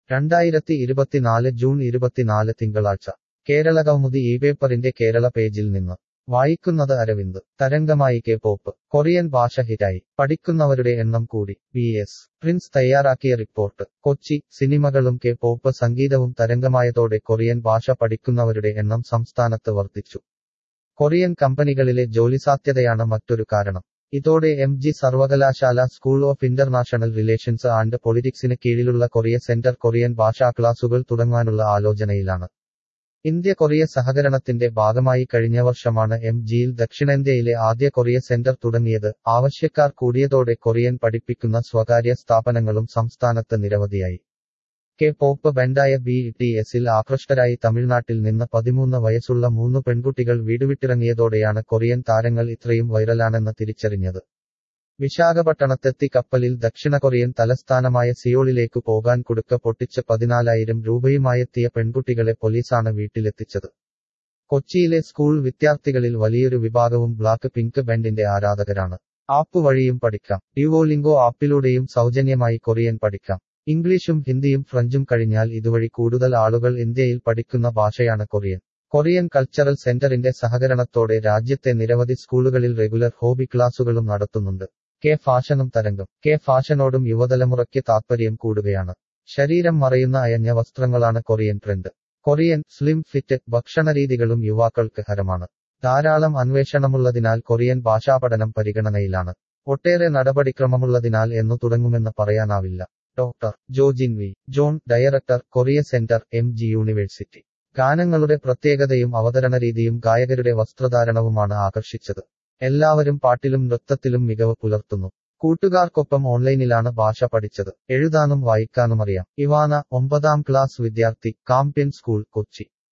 രണ്ടായിരത്തി ഇരുപത്തിനാല് ജൂൺ ഇരുപത്തിനാല് തിങ്കളാഴ്ച കേരള കൗമുദി ഈ പേപ്പറിന്റെ കേരള പേജിൽ നിന്ന് വായിക്കുന്നത് അരവിന്ദ് തരംഗമായി കെ പോപ്പ് കൊറിയൻ ഭാഷ ഹിറ്റായി പഠിക്കുന്നവരുടെ എണ്ണം കൂടി ബി എസ് പ്രിൻസ് തയ്യാറാക്കിയ റിപ്പോർട്ട് കൊച്ചി സിനിമകളും കെ പോപ്പ് സംഗീതവും തരംഗമായതോടെ കൊറിയൻ ഭാഷ പഠിക്കുന്നവരുടെ എണ്ണം സംസ്ഥാനത്ത് വർദ്ധിച്ചു കൊറിയൻ കമ്പനികളിലെ ജോലിസാധ്യതയാണ് മറ്റൊരു കാരണം ഇതോടെ എം ജി സർവകലാശാല school of international relations and പൊളിറ്റിക്സിന് കീഴിലുള്ള കൊറിയ സെന്റർ കൊറിയൻ ഭാഷാ ക്ലാസുകൾ തുടങ്ങാനുള്ള ആലോചനയിലാണ് ഇന്ത്യ കൊറിയ സഹകരണത്തിന്റെ ഭാഗമായി കഴിഞ്ഞ വർഷമാണ് എം ജിയിൽ ദക്ഷിണേന്ത്യയിലെ ആദ്യ കൊറിയ സെന്റർ തുടങ്ങിയത് ആവശ്യക്കാർ കൂടിയതോടെ കൊറിയൻ പഠിപ്പിക്കുന്ന സ്വകാര്യ സ്ഥാപനങ്ങളും സംസ്ഥാനത്ത് നിരവധിയായി കെ പോപ്പ് ബാൻഡായ ബി ടി എസിൽ ആകൃഷ്ടരായി തമിഴ്നാട്ടിൽ നിന്ന് പതിമൂന്ന് വയസ്സുള്ള മൂന്ന് പെൺകുട്ടികൾ വീടുവിട്ടിറങ്ങിയതോടെയാണ് കൊറിയൻ താരങ്ങൾ ഇത്രയും വൈറലാണെന്ന് തിരിച്ചറിഞ്ഞത് വിശാഖപട്ടണത്തെത്തി കപ്പലിൽ ദക്ഷിണ കൊറിയൻ തലസ്ഥാനമായ സിയോളിലേക്ക് പോകാൻ കുടുക്ക പൊട്ടിച്ച് പതിനാലായിരം രൂപയുമായെത്തിയ പെൺകുട്ടികളെ പോലീസാണ് വീട്ടിലെത്തിച്ചത് കൊച്ചിയിലെ സ്കൂൾ വിദ്യാർത്ഥികളിൽ വലിയൊരു വിഭാഗവും ബ്ലാക്ക് പിങ്ക് ബാൻഡിന്റെ ആരാധകരാണ് ആപ്പ് വഴിയും പഠിക്കാം ഡ്യുവോലിംഗോ ആപ്പിലൂടെയും സൗജന്യമായി കൊറിയൻ പഠിക്കാം ഇംഗ്ലീഷും ഹിന്ദിയും ഫ്രഞ്ചും കഴിഞ്ഞാൽ ഇതുവഴി കൂടുതൽ ആളുകൾ ഇന്ത്യയിൽ പഠിക്കുന്ന ഭാഷയാണ് കൊറിയൻ കൊറിയൻ കൾച്ചറൽ സെന്ററിന്റെ സഹകരണത്തോടെ രാജ്യത്തെ നിരവധി സ്കൂളുകളിൽ റെഗുലർ ഹോബി ക്ലാസുകളും നടത്തുന്നുണ്ട് കെ ഫാഷനും തരംഗം കെ ഫാഷനോടും യുവതലമുറയ്ക്ക് താത്പര്യം കൂടുകയാണ് ശരീരം മറയുന്ന അയഞ്ഞ വസ്ത്രങ്ങളാണ് Korean trend Korean slim fit ഭക്ഷണരീതികളും യുവാക്കൾക്ക് ഹരമാണ് ധാരാളം അന്വേഷണമുള്ളതിനാൽ കൊറിയൻ ഭാഷാപഠനം പരിഗണനയിലാണ് ഒട്ടേറെ നടപടിക്രമമുള്ളതിനാൽ എന്നു തുടങ്ങുമെന്ന് പറയാനാവില്ല doctor Jojin V John director Korea centre M G university ഗാനങ്ങളുടെ പ്രത്യേകതയും അവതരണ രീതിയും ഗായകരുടെ വസ്ത്രധാരണവുമാണ് ആകർഷിച്ചത് എല്ലാവരും പാട്ടിലും നൃത്തത്തിലും മികവ് പുലർത്തുന്നു കൂട്ടുകാർക്കൊപ്പം ഓൺലൈനിലാണ് ഭാഷ പഠിച്ചത് എഴുതാനും വായിക്കാനും അറിയാം ഇവാന ഒമ്പതാം ക്ലാസ് വിദ്യാർത്ഥി കാംപ്യൻ സ്കൂൾ കൊച്ചി